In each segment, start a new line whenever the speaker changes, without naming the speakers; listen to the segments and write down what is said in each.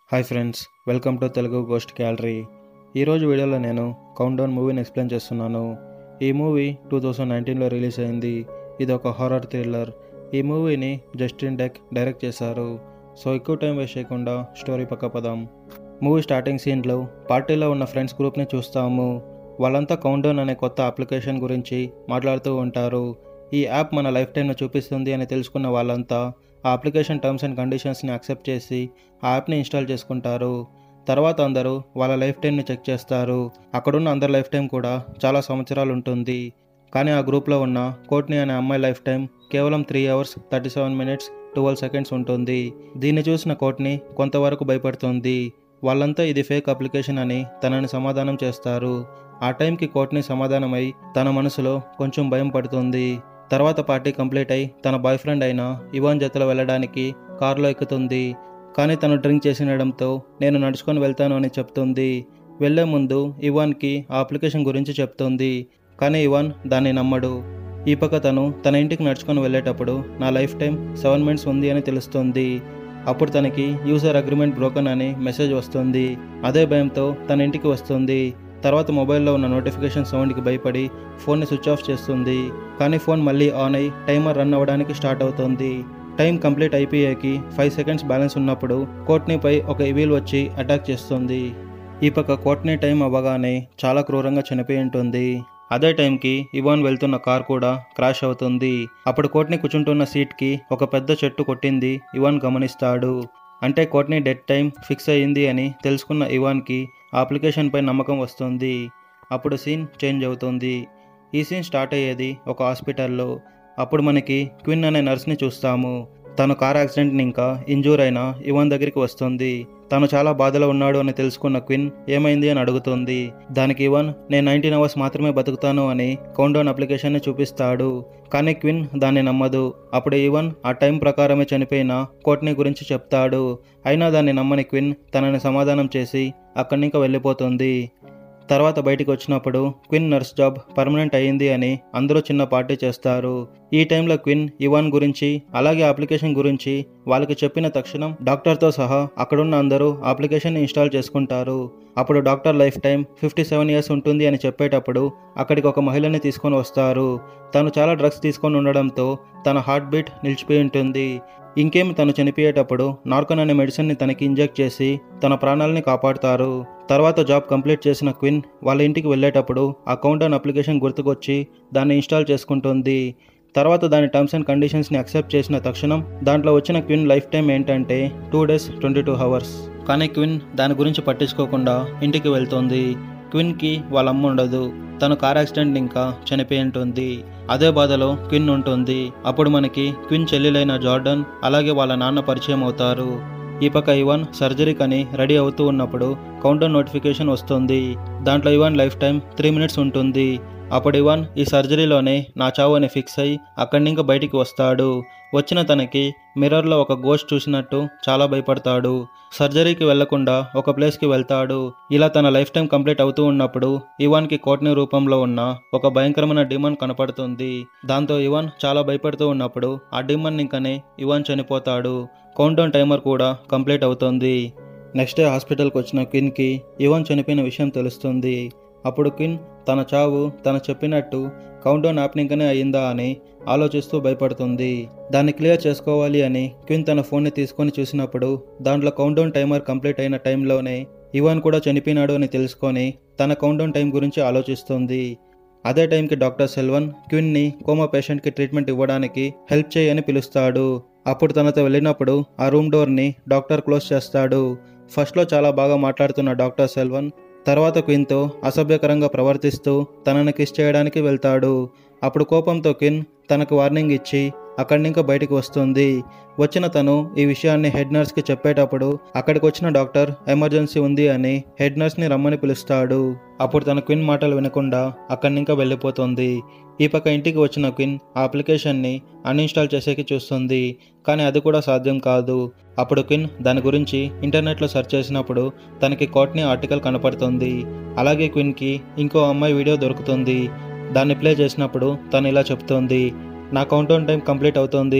hi friends welcome to Telugu ghost gallery ఈరోజు వీడియోలో నేను కౌంట్ డౌన్ మూవీని ఎక్స్ప్లెయిన్ చేస్తున్నాను ఈ మూవీ టూ థౌజండ్ నైన్టీన్లో రిలీజ్ అయింది ఇది ఒక హారర్ థ్రిల్లర్ ఈ మూవీని జస్టిన్ డెక్ డైరెక్ట్ చేశారు సో ఎక్కువ టైం వేస్ట్ చేయకుండా స్టోరీ పక్క పదాం మూవీ స్టార్టింగ్ సీన్లో పార్టీలో ఉన్న ఫ్రెండ్స్ గ్రూప్ని చూస్తాము వాళ్ళంతా కౌంట్ డౌన్ అనే కొత్త అప్లికేషన్ గురించి మాట్లాడుతూ ఉంటారు ఈ యాప్ మన లైఫ్ టైంను చూపిస్తుంది అని తెలుసుకున్న వాళ్ళంతా ఆ అప్లికేషన్ టర్మ్స్ అండ్ కండిషన్స్ని యాక్సెప్ట్ చేసి ఆ యాప్ని ఇన్స్టాల్ చేసుకుంటారు తర్వాత అందరూ వాళ్ళ లైఫ్ టైంని చెక్ చేస్తారు అక్కడున్న అందరి లైఫ్ టైం కూడా చాలా సంవత్సరాలు ఉంటుంది కానీ ఆ గ్రూప్లో ఉన్న కోట్ని అనే అమ్మాయి లైఫ్ టైం కేవలం three hours thirty seven minutes twelve seconds ఉంటుంది దీన్ని చూసిన కోట్ని కొంతవరకు భయపడుతుంది వాళ్ళంతా ఇది ఫేక్ అప్లికేషన్ అని తనని సమాధానం చేస్తారు ఆ టైంకి కోట్ని సమాధానమై తన మనసులో కొంచెం భయం పడుతుంది తర్వాత పార్టీ కంప్లీట్ అయి తన బాయ్ ఫ్రెండ్ అయిన ఇవాన్ జతలో వెళ్ళడానికి కారులో ఎక్కుతుంది కానీ తను డ్రింక్ చేసినడంతో నేను నడుచుకొని వెళ్తాను అని చెప్తుంది వెళ్లే ముందు ఇవాన్కి ఆ అప్లికేషన్ గురించి చెప్తుంది కానీ ఇవాన్ దాన్ని నమ్మడు ఈ పక్క తను తన ఇంటికి నడుచుకొని వెళ్ళేటప్పుడు నా లైఫ్ టైం సెవెన్ మినిట్స్ ఉంది అని తెలుస్తుంది అప్పుడు తనకి యూజర్ అగ్రిమెంట్ బ్రోకన్ అని మెసేజ్ వస్తుంది అదే భయంతో తన ఇంటికి వస్తుంది తర్వాత మొబైల్లో ఉన్న నోటిఫికేషన్ సౌండ్కి భయపడి ఫోన్ని స్విచ్ ఆఫ్ చేస్తుంది కానీ ఫోన్ మళ్ళీ ఆన్ అయి టైమర్ రన్ అవ్వడానికి స్టార్ట్ అవుతుంది టైం కంప్లీట్ అయిపోయాకి ఫైవ్ సెకండ్స్ బ్యాలెన్స్ ఉన్నప్పుడు కోట్నీపై ఒక ఇవీల్ వచ్చి అటాక్ చేస్తుంది ఈ పక్క కోట్నీ టైం అవ్వగానే చాలా క్రూరంగా చనిపోయి ఉంటుంది అదే టైంకి ఇవాన్ వెళ్తున్న కార్ కూడా క్రాష్ అవుతుంది అప్పుడు కోట్ని కూర్చుంటున్న సీట్కి ఒక పెద్ద చెట్టు కొట్టింది ఇవాన్ గమనిస్తాడు అంటే కోట్ని డెడ్ టైం ఫిక్స్ అయ్యింది అని తెలుసుకున్న ఇవాన్కి ఆ అప్లికేషన్పై నమ్మకం వస్తుంది అప్పుడు సీన్ చేంజ్ అవుతుంది ఈ సీన్ స్టార్ట్ అయ్యేది ఒక హాస్పిటల్లో అప్పుడు మనకి క్విన్ అనే నర్స్ని చూస్తాము తను కార్ యాక్సిడెంట్ని ఇంకా ఇంజూర్ అయిన ఇవాన్ దగ్గరికి వస్తుంది తను చాలా బాధలో ఉన్నాడు అని తెలుసుకున్న క్విన్ ఏమైంది అని అడుగుతుంది దానికి ఇవన్ నేను నైన్టీన్ అవర్స్ మాత్రమే బతుకుతాను అని కౌంటౌన్ అప్లికేషన్ని చూపిస్తాడు కానీ క్విన్ దాన్ని నమ్మదు అప్పుడు ఈవన్ ఆ టైం ప్రకారమే చనిపోయిన కోట్ని గురించి చెప్తాడు అయినా దాన్ని నమ్మని క్విన్ తనని సమాధానం చేసి అక్కడి ఇంకా వెళ్ళిపోతుంది తర్వాత బయటికి వచ్చినప్పుడు క్విన్ నర్స్ జాబ్ పర్మనెంట్ అయ్యింది అని అందరూ చిన్న పార్టీ చేస్తారు ఈ టైంలో క్విన్ ఇవాన్ గురించి అలాగే అప్లికేషన్ గురించి వాళ్ళకి చెప్పిన తక్షణం డాక్టర్తో సహా అక్కడున్న అందరూ అప్లికేషన్ ఇన్స్టాల్ చేసుకుంటారు అప్పుడు doctor life time fifty seven years ఉంటుంది అని చెప్పేటప్పుడు అక్కడికి ఒక మహిళని తీసుకొని వస్తారు తను చాలా డ్రగ్స్ తీసుకొని ఉండడంతో తన హార్ట్ బీట్ నిలిచిపోయి ఉంటుంది ఇంకేమి తను చనిపోయేటప్పుడు నార్కన్ అనే మెడిసిన్ని తనకి ఇంజెక్ట్ చేసి తన ప్రాణాలని కాపాడుతారు తర్వాత జాబ్ కంప్లీట్ చేసిన క్విన్ వాళ్ళ ఇంటికి వెళ్ళేటప్పుడు ఆ కౌంటౌన్ అప్లికేషన్ గుర్తుకొచ్చి దాన్ని ఇన్స్టాల్ చేసుకుంటుంది తర్వాత దాని టర్మ్స్ అండ్ కండిషన్స్ని యాక్సెప్ట్ చేసిన తక్షణం దాంట్లో వచ్చిన క్విన్ లైఫ్ టైం ఏంటంటే two days twenty two hours కానీ క్విన్ దాని గురించి పట్టించుకోకుండా ఇంటికి వెళ్తుంది క్విన్కి వాళ్ళ అమ్మ ఉండదు తను కార్ యాక్సిడెంట్ ఇంకా చనిపోయి ఉంటుంది అదే బాధలో క్విన్ ఉంటుంది అప్పుడు మనకి క్విన్ చెల్లెలైన జార్డన్ అలాగే వాళ్ళ నాన్న పరిచయం అవుతారు ఈ పక్క ఇవాన్ సర్జరీకని రెడీ అవుతూ ఉన్నప్పుడు కౌంటర్ నోటిఫికేషన్ వస్తుంది దాంట్లో Evan life time three minutes ఉంటుంది అప్పుడు ఇవాన్ ఈ సర్జరీలోనే నా చావు అని ఫిక్స్ అయి అక్కడి నుంచి బయటికి వస్తాడు వచ్చిన తనకి మిర్రర్లో ఒక గోస్ట్ చూసినట్టు చాలా భయపడతాడు సర్జరీకి వెళ్లకుండా ఒక ప్లేస్కి వెళ్తాడు ఇలా తన లైఫ్ టైం కంప్లీట్ అవుతూ ఉన్నప్పుడు ఇవాన్కి కోట్ని రూపంలో ఉన్న ఒక భయంకరమైన డిమన్ కనపడుతుంది దాంతో ఇవాన్ చాలా భయపడుతూ ఉన్నప్పుడు ఆ డిమన్ ఇంకనే ఇవాన్ చనిపోతాడు కౌంటౌన్ టైమర్ కూడా కంప్లీట్ అవుతుంది నెక్స్ట్ డే హాస్పిటల్కి వచ్చిన క్విన్కి ఇవాన్ చనిపోయిన విషయం తెలుస్తుంది అప్పుడు క్విన్ తన చావు తను చెప్పినట్టు కౌంటౌన్ యాప్నింకనే అయిందా అని ఆలోచిస్తూ భయపడుతుంది దాన్ని క్లియర్ చేసుకోవాలి అని క్విన్ తన ఫోన్ని తీసుకొని చూసినప్పుడు దాంట్లో కౌంటౌన్ టైమర్ కంప్లీట్ అయిన టైంలోనే ఇవాన్ కూడా చనిపోయినాడు అని తెలుసుకొని తన కౌంటౌన్ టైం గురించి ఆలోచిస్తుంది అదే టైంకి డాక్టర్ సెల్వన్ క్విన్ని కోమా పేషెంట్కి ట్రీట్మెంట్ ఇవ్వడానికి హెల్ప్ చేయని పిలుస్తాడు అప్పుడు తనతో వెళ్ళినప్పుడు ఆ రూమ్ డోర్ని డాక్టర్ క్లోజ్ చేస్తాడు ఫస్ట్లో చాలా బాగా మాట్లాడుతున్న డాక్టర్ సెల్వన్ తర్వాత క్విన్తో అసభ్యకరంగా ప్రవర్తిస్తూ తనని కిస్ చేయడానికి వెళ్తాడు అప్పుడు కోపంతో క్విన్ తనకు వార్నింగ్ ఇచ్చి అక్కడి నుంచి బయటికి వస్తుంది వచ్చిన తను ఈ విషయాన్ని హెడ్ నర్స్కి చెప్పేటప్పుడు అక్కడికి వచ్చిన డాక్టర్ ఎమర్జెన్సీ ఉంది అని హెడ్ నర్స్ని రమ్మని పిలుస్తాడు అప్పుడు తన క్విన్ మాటలు వినకుండా అక్కడి నుంచి వెళ్ళిపోతుంది ఈ పక్క ఇంటికి వచ్చిన క్విన్ ఆ అప్లికేషన్ని అన్ఇన్స్టాల్ చేసేకి చూస్తుంది కానీ అది కూడా సాధ్యం కాదు అప్పుడు క్విన్ దాని గురించి ఇంటర్నెట్లో సెర్చ్ చేసినప్పుడు తనకి కోట్ని ఆర్టికల్ కనపడుతుంది అలాగే క్విన్కి ఇంకో అమ్మాయి వీడియో దొరుకుతుంది దాన్ని ప్లే చేసినప్పుడు తను ఇలా చెప్తోంది నా కౌంటౌన్ టైం కంప్లీట్ అవుతోంది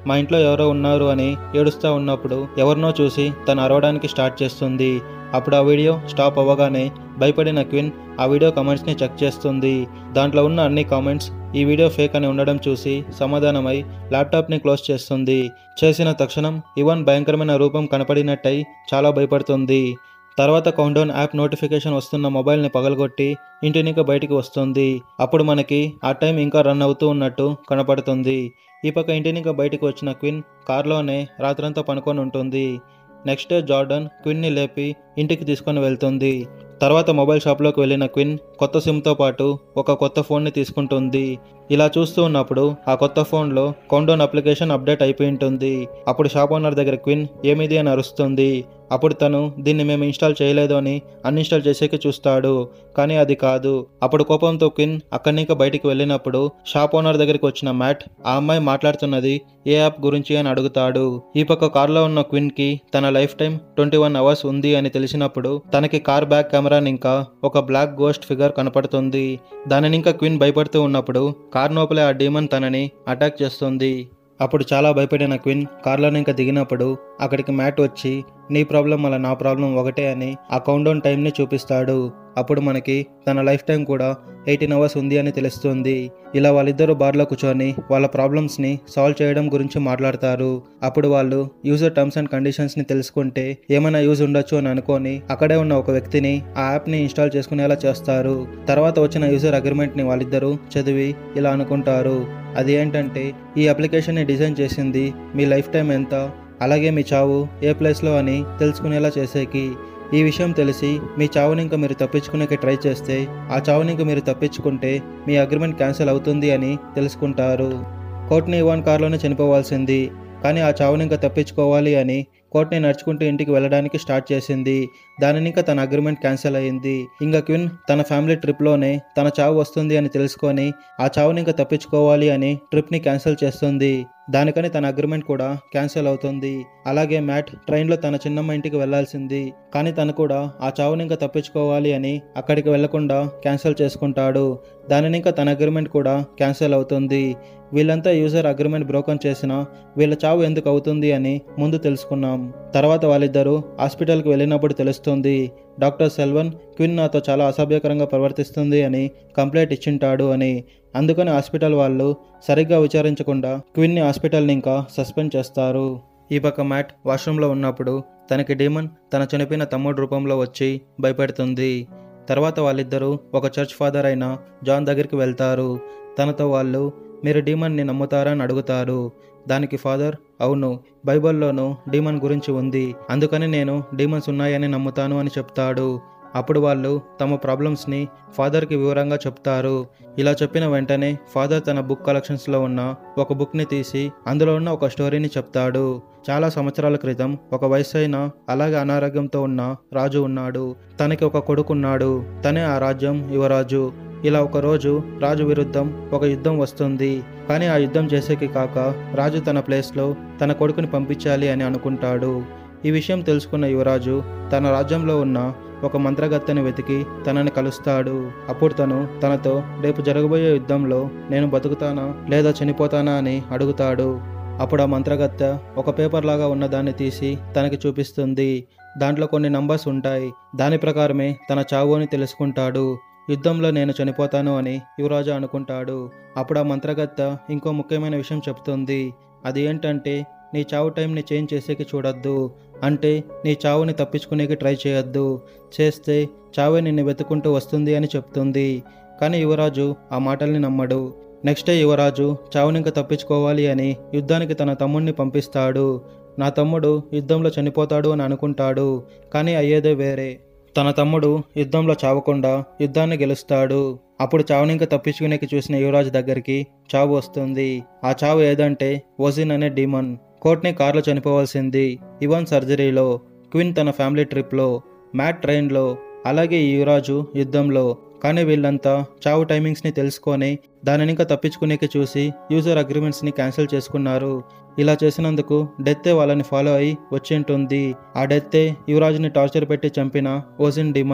మా ఇంట్లో ఎవరో ఉన్నారు అని ఏడుస్తూ ఉన్నప్పుడు ఎవరినో చూసి తను అరవడానికి స్టార్ట్ చేస్తుంది అప్పుడు ఆ వీడియో స్టాప్ అవ్వగానే భయపడిన క్విన్ ఆ వీడియో కామెంట్స్ని చెక్ చేస్తుంది దాంట్లో ఉన్న అన్ని కామెంట్స్ ఈ వీడియో ఫేక్ అని ఉండడం చూసి సమాధానమై ల్యాప్టాప్ని క్లోజ్ చేస్తుంది చేసిన తక్షణం ఇవన్ భయంకరమైన రూపం కనపడినట్టయి చాలా భయపడుతుంది తర్వాత కౌంటౌన్ యాప్ నోటిఫికేషన్ వస్తున్న మొబైల్ని పగలగొట్టి ఇంటినిక బయటికి వస్తుంది అప్పుడు మనకి ఆ టైం ఇంకా రన్ అవుతూ ఉన్నట్టు కనపడుతుంది ఈ పక్క ఇంటినిక బయటికి వచ్చిన క్విన్ కార్లోనే రాత్రంతా పనుకొని ఉంటుంది నెక్స్ట్ డే జార్డన్ క్విన్ని లేపి ఇంటికి తీసుకొని వెళ్తుంది తర్వాత మొబైల్ షాప్లోకి వెళ్ళిన క్విన్ కొత్త సిమ్తో పాటు ఒక కొత్త ఫోన్ని తీసుకుంటుంది ఇలా చూస్తూ ఉన్నప్పుడు ఆ కొత్త ఫోన్లో కౌంటౌన్ అప్లికేషన్ అప్డేట్ అయిపోయి ఉంటుంది అప్పుడు షాప్ ఓనర్ దగ్గర క్విన్ ఏమిది అని అరుస్తుంది అప్పుడు తను దీన్ని మేము ఇన్స్టాల్ చేయలేదు అని అన్ఇన్స్టాల్ చేసేకి చూస్తాడు కానీ అది కాదు అప్పుడు కోపంతో క్విన్ అక్కడి నుంచి బయటికి వెళ్ళినప్పుడు షాప్ ఓనర్ దగ్గరికి వచ్చిన మ్యాట్ ఆ అమ్మాయి మాట్లాడుతున్నది ఏ యాప్ గురించి అని అడుగుతాడు ఈ పక్క కార్లో ఉన్న క్విన్కి తన life time twenty one hours ఉంది అని తెలిసినప్పుడు తనకి కార్ బ్యాక్ కెమెరాని ఇంకా ఒక బ్లాక్ గోస్ట్ ఫిగర్ కనపడుతుంది దానిని ఇంకా క్విన్ భయపడుతూ ఉన్నప్పుడు కార్ లోపలే ఆ డీమన్ తనని అటాక్ చేస్తుంది అప్పుడు చాలా భయపడిన క్విన్ కార్లోనే ఇంకా దిగినప్పుడు అక్కడికి మ్యాట్ వచ్చి నీ ప్రాబ్లం వల్ల నా ప్రాబ్లం ఒకటే అని ఆ కౌంటౌన్ టైంని చూపిస్తాడు అప్పుడు మనకి తన లైఫ్ టైం కూడా ఎయిటీన్ అవర్స్ ఉంది అని తెలుస్తుంది ఇలా వాళ్ళిద్దరూ బార్లో కూర్చొని వాళ్ళ ప్రాబ్లమ్స్ని సాల్వ్ చేయడం గురించి మాట్లాడతారు అప్పుడు వాళ్ళు యూజర్ టర్మ్స్ అండ్ కండిషన్స్ని తెలుసుకుంటే ఏమైనా యూజ్ ఉండొచ్చు అని అనుకొని అక్కడే ఉన్న ఒక వ్యక్తిని ఆ యాప్ని ఇన్స్టాల్ చేసుకునేలా చేస్తారు తర్వాత వచ్చిన యూజర్ అగ్రిమెంట్ని వాళ్ళిద్దరూ చదివి ఇలా అనుకుంటారు అది ఏంటంటే ఈ అప్లికేషన్ని డిజైన్ చేసింది మీ లైఫ్ టైం ఎంత అలాగే మీ చావు ఏ ప్లేస్లో అని తెలుసుకునేలా చేసేకి ఈ విషయం తెలిసి మీ చావుని ఇంకా మీరు తప్పించుకునేకి ట్రై చేస్తే ఆ చావుని ఇంకా మీరు తప్పించుకుంటే మీ అగ్రిమెంట్ క్యాన్సిల్ అవుతుంది అని తెలుసుకుంటారు కోర్ట్ని ఇవాన్ కార్లోనే చనిపోవాల్సింది కానీ ఆ చావుని ఇంకా తప్పించుకోవాలి అని కోర్ట్ని నడుచుకుంటూ ఇంటికి వెళ్ళడానికి స్టార్ట్ చేసింది దానిని ఇంకా తన అగ్రిమెంట్ క్యాన్సిల్ అయ్యింది ఇంకా క్విన్ తన ఫ్యామిలీ ట్రిప్లోనే తన చావు వస్తుంది అని తెలుసుకొని ఆ చావుని ఇంకా తప్పించుకోవాలి అని ట్రిప్ని క్యాన్సిల్ చేస్తుంది దానికని తన అగ్రిమెంట్ కూడా క్యాన్సిల్ అవుతుంది అలాగే మ్యాట్ ట్రైన్లో తన చిన్నమ్మ ఇంటికి వెళ్లాల్సింది కానీ తను కూడా ఆ చావుని ఇంకా తప్పించుకోవాలి అని అక్కడికి వెళ్లకుండా క్యాన్సిల్ చేసుకుంటాడు దానిని ఇంకా తన అగ్రిమెంట్ కూడా క్యాన్సిల్ అవుతుంది వీళ్ళంతా యూజర్ అగ్రిమెంట్ బ్రోకన్ చేసిన వీళ్ళ చావు ఎందుకు అవుతుంది అని ముందు తెలుసుకున్నాం తర్వాత వాళ్ళిద్దరూ హాస్పిటల్కి వెళ్ళినప్పుడు తెలుస్తుంది డాక్టర్ సెల్వన్ క్విన్ నాతో చాలా అసభ్యకరంగా ప్రవర్తిస్తుంది అని కంప్లైంట్ ఇచ్చింటాడు అని అందుకని హాస్పిటల్ వాళ్ళు సరిగ్గా విచారించకుండా క్విన్ని హాస్పిటల్ని ఇంకా సస్పెండ్ చేస్తారు ఈ పక్క మ్యాట్ వాష్రూమ్లో ఉన్నప్పుడు తనకి డీమన్ తన చనిపోయిన తమ్ముడు రూపంలో వచ్చి భయపెడుతుంది తర్వాత వాళ్ళిద్దరూ ఒక చర్చ్ ఫాదర్ అయిన జాన్ దగ్గరికి వెళ్తారు తనతో వాళ్ళు మీరు డీమన్ని నమ్ముతారా అని అడుగుతారు దానికి ఫాదర్ అవును బైబిల్లోనూ డీమన్ గురించి ఉంది అందుకని నేను డీమన్స్ ఉన్నాయని నమ్ముతాను అని చెప్తాడు అప్పుడు వాళ్ళు తమ ప్రాబ్లమ్స్ని ఫాదర్కి వివరంగా చెప్తారు ఇలా చెప్పిన వెంటనే ఫాదర్ తన బుక్ కలెక్షన్స్లో ఉన్న ఒక బుక్ని తీసి అందులో ఉన్న ఒక స్టోరీని చెప్తాడు చాలా సంవత్సరాల క్రితం ఒక వయసైన అలాగే అనారోగ్యంతో ఉన్న రాజు ఉన్నాడు తనకి ఒక కొడుకున్నాడు తనే ఆ రాజ్యం యువరాజు ఇలా ఒక రోజు రాజు విరుద్ధం ఒక యుద్ధం వస్తుంది కానీ ఆ యుద్ధం చేసేకి కాక రాజు తన ప్లేస్లో తన కొడుకుని పంపించాలి అని అనుకుంటాడు ఈ విషయం తెలుసుకున్న యువరాజు తన రాజ్యంలో ఉన్న ఒక మంత్రగత్తెని వెతికి తనని కలుస్తాడు అప్పుడు తను తనతో రేపు జరగబోయే యుద్ధంలో నేను బతుకుతానా లేదా చనిపోతానా అని అడుగుతాడు అప్పుడు ఆ మంత్రగత్తె ఒక పేపర్ లాగా ఉన్న దాన్ని తీసి తనకి చూపిస్తుంది దాంట్లో కొన్ని నంబర్స్ ఉంటాయి దాని ప్రకారమే తన చావు అని తెలుసుకుంటాడు యుద్ధంలో నేను చనిపోతాను అని యువరాజు అనుకుంటాడు అప్పుడు ఆ మంత్రగత్త ఇంకో ముఖ్యమైన విషయం చెప్తుంది అది ఏంటంటే నీ చావు టైంని చేంజ్ చేసేకి చూడొద్దు అంటే నీ చావుని తప్పించుకునేకి ట్రై చేయొద్దు చేస్తే చావే నిన్ను వెతుకుంటూ వస్తుంది అని చెప్తుంది కానీ యువరాజు ఆ మాటల్ని నమ్మడు నెక్స్ట్ డే యువరాజు చావుని ఇంకా తప్పించుకోవాలి అని యుద్ధానికి తన తమ్ముడిని పంపిస్తాడు నా తమ్ముడు యుద్ధంలో చనిపోతాడు అని అనుకుంటాడు కానీ అయ్యేదే వేరే తన తమ్ముడు యుద్ధంలో చావకుండా యుద్ధాన్ని గెలుస్తాడు అప్పుడు చావునింక తప్పించుకునేకి చూసిన యువరాజు దగ్గరికి చావు వస్తుంది ఆ చావు ఏదంటే ఓజిన్ అనే డీమన్ కోర్ట్ని కార్లో చనిపోవాల్సింది ఇవాన్ సర్జరీలో క్విన్ తన ఫ్యామిలీ ట్రిప్లో మ్యాట్ ట్రైన్లో అలాగే ఈ యువరాజు యుద్ధంలో కానీ వీళ్ళంతా చావు టైమింగ్స్ని తెలుసుకొని దానిని ఇంకా తప్పించుకునేకి చూసి యూజర్ అగ్రిమెంట్స్ని క్యాన్సిల్ చేసుకున్నారు ఇలా చేసినందుకు డెత్తే వాళ్ళని ఫాలో అయి వచ్చి ఉంటుంది ఆ డెత్తే యువరాజుని టార్చర్ పెట్టి చంపిన ఓజిన్ డిమన్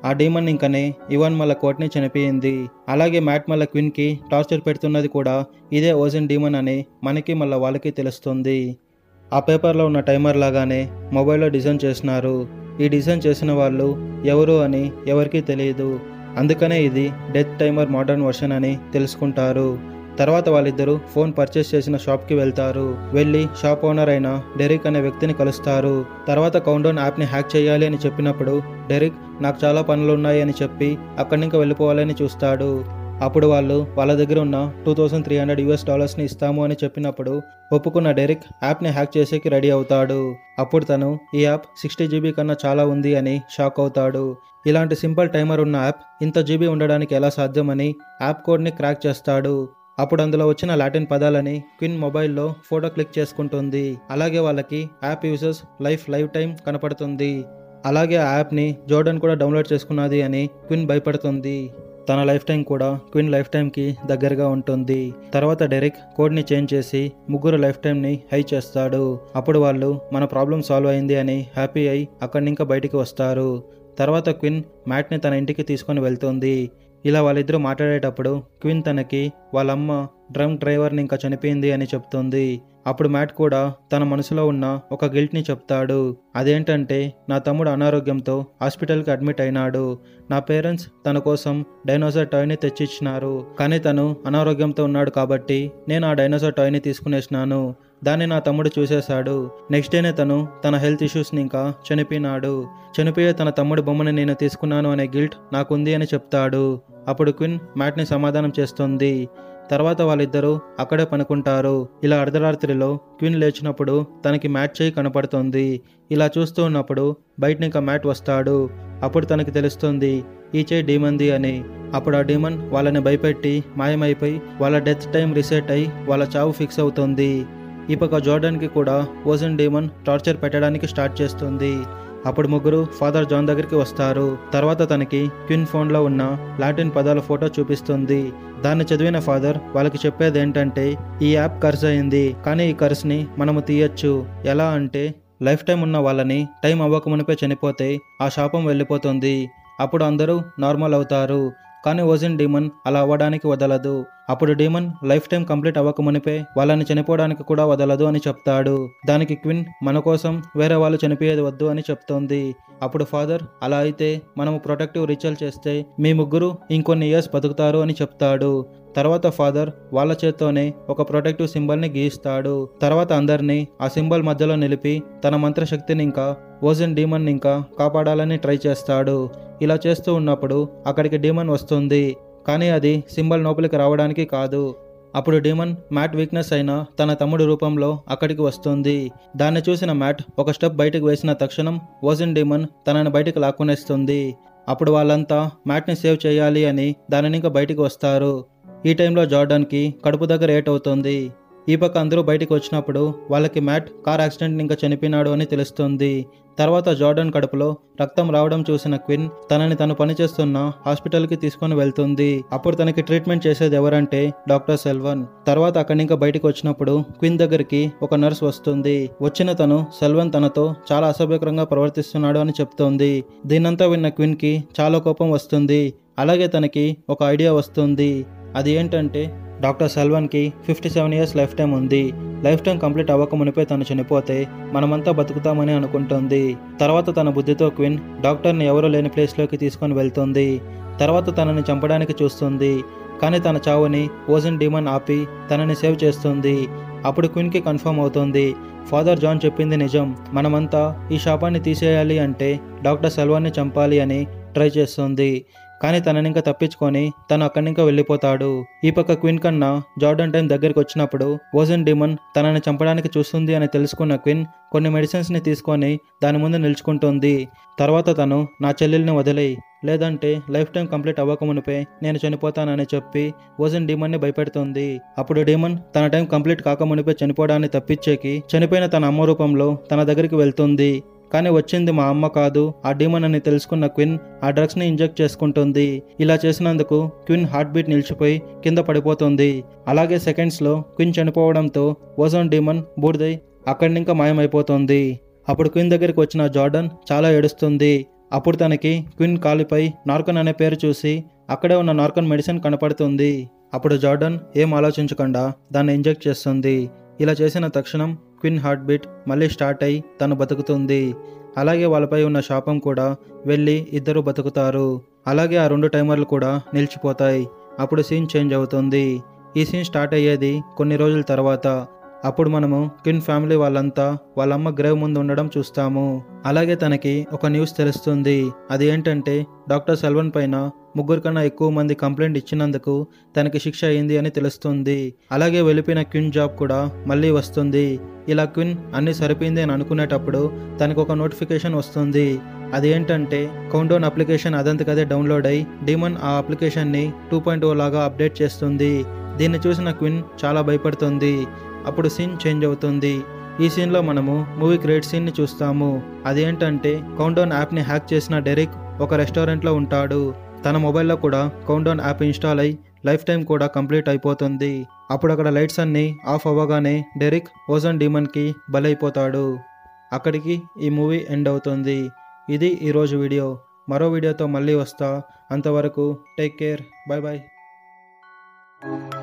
ఆ డీమన్ ఇంకనే ఇవాన్ మళ్ళా కోట్ని చనిపోయింది అలాగే మ్యాట్ మళ్ళా క్విన్కి టార్చర్ పెడుతున్నది కూడా ఇదే ఓజన్ డీమన్ అని మనకి మళ్ళీ వాళ్ళకి తెలుస్తుంది ఆ పేపర్లో ఉన్న టైమర్ లాగానే మొబైల్లో డిజైన్ చేసినారు ఈ డిజైన్ చేసిన వాళ్ళు ఎవరు అని ఎవరికీ తెలియదు అందుకనే ఇది డెత్ టైమర్ మోడర్న్ వర్షన్ అని తెలుసుకుంటారు తర్వాత వాళ్ళిద్దరూ ఫోన్ పర్చేస్ చేసిన షాప్కి వెళ్తారు వెళ్ళి షాప్ ఓనర్ అయిన డెరిక్ అనే వ్యక్తిని కలుస్తారు తర్వాత కౌంటౌన్ యాప్ని హ్యాక్ చేయాలి అని చెప్పినప్పుడు డెరిక్ నాకు చాలా పనులు ఉన్నాయి అని చెప్పి అక్కడి నుంచి వెళ్ళిపోవాలని చూస్తాడు అప్పుడు వాళ్ళు వాళ్ళ దగ్గర ఉన్న two thousand three hundred US డాలర్స్ని ఇస్తాము అని చెప్పినప్పుడు ఒప్పుకున్న డెరిక్ యాప్ని హ్యాక్ చేసేకి రెడీ అవుతాడు అప్పుడు తను ఈ యాప్ సిక్స్టీ జీబీ కన్నా చాలా ఉంది అని షాక్ అవుతాడు ఇలాంటి సింపుల్ టైమర్ ఉన్న యాప్ ఇంత జీబీ ఉండడానికి ఎలా సాధ్యమని యాప్ కోడ్ని క్రాక్ చేస్తాడు అప్పుడు అందులో వచ్చిన లాటిన్ పదాలని క్విన్ మొబైల్లో ఫోటో క్లిక్ చేసుకుంటుంది అలాగే వాళ్ళకి app users life life time కనపడుతుంది అలాగే ఆ యాప్ని జోర్డన్ కూడా డౌన్లోడ్ చేసుకున్నది అని క్విన్ భయపడుతుంది తన లైఫ్ టైం కూడా క్విన్ లైఫ్ టైంకి దగ్గరగా ఉంటుంది తర్వాత డెరిక్ కోడ్ని చేంజ్ చేసి ముగ్గురు లైఫ్ టైంని హై చేస్తాడు అప్పుడు వాళ్ళు మన ప్రాబ్లం సాల్వ్ అయింది అని హ్యాపీ అయి అక్కడి ఇంకా బయటికి వస్తారు తర్వాత క్విన్ మ్యాట్ని తన ఇంటికి తీసుకొని వెళ్తుంది ఇలా వాళ్ళిద్దరూ మాట్లాడేటప్పుడు క్విన్ తనకి వాళ్ళమ్మ డ్రమ్ డ్రైవర్ని ఇంకా చనిపోయింది అని చెప్తుంది అప్పుడు మ్యాట్ కూడా తన మనసులో ఉన్న ఒక గిల్ట్ని చెప్తాడు అదేంటంటే నా తమ్ముడు అనారోగ్యంతో హాస్పిటల్కి అడ్మిట్ అయినాడు నా పేరెంట్స్ తన కోసం డైనోసార్ టాయ్ని తెచ్చిచ్చినారు కానీ తను అనారోగ్యంతో ఉన్నాడు కాబట్టి నేను ఆ డైనోసార్ టాయ్ని తీసుకునేసినాను దాన్ని నా తమ్ముడు చూసేశాడు నెక్స్ట్ డేనే తను తన హెల్త్ ఇష్యూస్ని ఇంకా చనిపోయినాడు చనిపోయే తన తమ్ముడి బొమ్మని నేను తీసుకున్నాను అనే గిల్ట్ నాకుంది అని చెప్తాడు అప్పుడు క్విన్ మ్యాట్ని సమాధానం చేస్తుంది తర్వాత వాళ్ళిద్దరూ అక్కడే పనుకుంటారు ఇలా అర్ధరాత్రిలో క్విన్ లేచినప్పుడు తనకి మ్యాట్ చేయి కనపడుతుంది ఇలా చూస్తూ ఉన్నప్పుడు బయట ఇంకా మ్యాట్ వస్తాడు అప్పుడు తనకి తెలుస్తుంది ఈ చేయి డీమంది అని అప్పుడు ఆ డీమన్ వాళ్ళని భయపెట్టి మాయమైపోయి వాళ్ళ డెత్ టైం రిసెట్ అయి వాళ్ళ చావు ఫిక్స్ అవుతుంది ఈ పక్క జోర్డన్కి కూడా ఓజన్ డీమన్ టార్చర్ పెట్టడానికి స్టార్ట్ చేస్తుంది అప్పుడు ముగ్గురు ఫాదర్ జాన్ దగ్గరికి వస్తారు తర్వాత తనకి క్విన్ ఫోన్లో ఉన్న లాటిన్ పదాల ఫోటో చూపిస్తుంది దాన్ని చదివిన ఫాదర్ వాళ్ళకి చెప్పేది ఏంటంటే ఈ యాప్ కర్స్ అయింది కానీ ఈ కర్స్ని మనము తీయచ్చు ఎలా అంటే లైఫ్ టైం ఉన్న వాళ్ళని టైం అవ్వకమునిపే చనిపోతే ఆ శాపం వెళ్ళిపోతుంది అప్పుడు అందరూ నార్మల్ అవుతారు కానీ ఓజన్ డీమన్ అలా అవ్వడానికి వదలదు అప్పుడు డీమన్ లైఫ్ టైం కంప్లీట్ అవ్వకమునిపే వాళ్ళని చనిపోవడానికి కూడా వదలదు అని చెప్తాడు దానికి క్విన్ మన కోసం వేరే వాళ్ళు చనిపోయేది వద్దు అని చెప్తోంది అప్పుడు ఫాదర్ అలా అయితే మనము ప్రొటెక్టివ్ రిచువల్ చేస్తే మీ ముగ్గురు ఇంకొన్ని ఇయర్స్ బతుకుతారు అని చెప్తాడు తర్వాత ఫాదర్ వాళ్ళ చేత్తోనే ఒక ప్రొటెక్టివ్ సింబల్ని గీస్తాడు తర్వాత అందరినీ ఆ సింబల్ మధ్యలో నిలిపి తన మంత్రశక్తిని ఇంకా ఓజన్ డీమన్ ఇంకా కాపాడాలని ట్రై చేస్తాడు ఇలా చేస్తూ ఉన్నప్పుడు అక్కడికి డీమన్ వస్తుంది కానీ అది సింబల్ లోపలికి రావడానికి కాదు అప్పుడు డీమన్ మ్యాట్ వీక్నెస్ అయిన తన తమ్ముడి రూపంలో అక్కడికి వస్తుంది దాన్ని చూసిన మ్యాట్ ఒక స్టెప్ బయటకు వేసిన తక్షణం ఓజన్ డీమన్ తనని బయటికి లాక్కునేస్తుంది అప్పుడు వాళ్ళంతా మ్యాట్ని సేవ్ చేయాలి అని దానిని ఇంకా బయటికి వస్తారు ఈ టైంలో జార్డాన్కి కడుపు దగ్గర ఏట్ అవుతుంది ఈ పక్క అందరూ బయటికి వచ్చినప్పుడు వాళ్ళకి మ్యాట్ కార్ యాక్సిడెంట్ ఇంకా చనిపోయినాడు అని తెలుస్తుంది తర్వాత జార్డన్ కడుపులో రక్తం రావడం చూసిన క్విన్ తనని తను పనిచేస్తున్న హాస్పిటల్కి తీసుకొని వెళ్తుంది అప్పుడు తనకి ట్రీట్మెంట్ చేసేది ఎవరంటే డాక్టర్ సెల్వన్ తర్వాత అక్కడి ఇంకా బయటికి వచ్చినప్పుడు క్విన్ దగ్గరికి ఒక నర్స్ వస్తుంది వచ్చిన తను సెల్వన్ తనతో చాలా అసభ్యకరంగా ప్రవర్తిస్తున్నాడు అని చెప్తోంది దీనంతా విన్న క్విన్కి చాలా కోపం వస్తుంది అలాగే తనకి ఒక ఐడియా వస్తుంది అది ఏంటంటే డాక్టర్ సెల్వన్కి fifty seven years life time ఉంది లైఫ్ టైం కంప్లీట్ అవ్వక మునిపే తను చనిపోతే మనమంతా బతుకుతామని అనుకుంటుంది తర్వాత తన బుద్ధితో క్విన్ డాక్టర్ని ఎవరూ లేని ప్లేస్లోకి తీసుకొని వెళ్తుంది తర్వాత తనని చంపడానికి చూస్తుంది కానీ తన చావుని ఓజన్ డీమన్ ఆపి తనని సేవ్ చేస్తుంది అప్పుడు క్విన్కి కన్ఫర్మ్ అవుతుంది ఫాదర్ జాన్ చెప్పింది నిజం మనమంతా ఈ శాపాన్ని తీసేయాలి అంటే డాక్టర్ సెల్వాన్ని చంపాలి అని ట్రై చేస్తుంది కానీ తనని ఇంకా తప్పించుకొని తను అక్కడి ఇంకా వెళ్ళిపోతాడు ఈ పక్క క్విన్ కన్నా జార్డన్ టైం దగ్గరికి వచ్చినప్పుడు ఓజన్ డిమన్ తనని చంపడానికి చూస్తుంది అని తెలుసుకున్న క్విన్ కొన్ని మెడిసిన్స్ని తీసుకొని దాని ముందు నిల్చుకుంటుంది తర్వాత తను నా చెల్లెల్ని వదిలేయి లేదంటే లైఫ్ టైం కంప్లీట్ అవ్వకమునిపే నేను చనిపోతానని చెప్పి ఓజన్ డీమన్ని భయపెడుతుంది అప్పుడు డీమన్ తన టైం కంప్లీట్ కాకమునిపే చనిపోవడాన్ని తప్పించేకి చనిపోయిన తన అమ్మ రూపంలో తన దగ్గరికి వెళ్తుంది కానీ వచ్చింది మా అమ్మ కాదు ఆ డీమన్ అని తెలుసుకున్న క్విన్ ఆ డ్రగ్స్ని ఇంజెక్ట్ చేసుకుంటుంది ఇలా చేసినందుకు క్విన్ హార్ట్ బీట్ నిలిచిపోయి కింద పడిపోతుంది అలాగే సెకండ్స్లో క్విన్ చనిపోవడంతో ఓజోన్ డీమన్ బూడిదై అక్కడి ఇంకా మాయమైపోతుంది అప్పుడు క్విన్ దగ్గరికి వచ్చిన జార్డన్ చాలా ఏడుస్తుంది అప్పుడు తనకి క్విన్ కాలిపై నార్కన్ అనే పేరు చూసి అక్కడే ఉన్న నార్కన్ మెడిసిన్ కనపడుతుంది అప్పుడు జార్డన్ ఏం ఆలోచించకుండా దాన్ని ఇంజెక్ట్ చేస్తుంది ఇలా చేసిన తక్షణం క్విన్ హార్ట్ బీట్ మళ్ళీ స్టార్ట్ అయి తను బతుకుతుంది అలాగే వాళ్ళపై ఉన్న శాపం కూడా వెళ్ళి ఇద్దరు బతుకుతారు అలాగే ఆ రెండు టైమర్లు కూడా నిలిచిపోతాయి అప్పుడు సీన్ చేంజ్ అవుతుంది ఈ సీన్ స్టార్ట్ అయ్యేది కొన్ని రోజుల తర్వాత అప్పుడు మనము క్విన్ ఫ్యామిలీ వాళ్ళంతా వాళ్ళ అమ్మ గ్రేవ్ ముందు ఉండడం చూస్తాము అలాగే తనకి ఒక న్యూస్ తెలుస్తుంది అది ఏంటంటే డాక్టర్ సెల్వన్ పైన ముగ్గురు కన్నా ఎక్కువ మంది కంప్లైంట్ ఇచ్చినందుకు తనకి శిక్ష అయింది అని తెలుస్తుంది అలాగే వెళ్ళిపోయిన క్విన్ జాబ్ కూడా మళ్ళీ వస్తుంది ఇలా క్విన్ అన్ని సరిపోయింది అని అనుకునేటప్పుడు తనకు ఒక నోటిఫికేషన్ వస్తుంది అది ఏంటంటే కౌంటౌన్ అప్లికేషన్ అదంతకదే డౌన్లోడ్ అయి డీమన్ ఆ అప్లికేషన్ని టూ పాయింట్ ఓ లాగా అప్డేట్ చేస్తుంది దీన్ని చూసిన క్విన్ చాలా భయపడుతుంది అప్పుడు సీన్ చేంజ్ అవుతుంది ఈ సీన్లో మనము మూవీ క్రియేట్ సీన్ని చూస్తాము అదేంటంటే కౌంటౌన్ యాప్ని హ్యాక్ చేసిన డెరిక్ ఒక రెస్టారెంట్లో ఉంటాడు తన మొబైల్లో కూడా కౌంటౌన్ యాప్ ఇన్స్టాల్ అయి లైఫ్ టైం కూడా కంప్లీట్ అయిపోతుంది అప్పుడు అక్కడ లైట్స్ అన్నీ ఆఫ్ అవ్వగానే డెరిక్ ఓజన్ డీమన్కి బలైపోతాడు అక్కడికి ఈ మూవీ ఎండ్ అవుతుంది ఇది ఈరోజు వీడియో మరో వీడియోతో మళ్ళీ వస్తా అంతవరకు టేక్ కేర్ బాయ్ బాయ్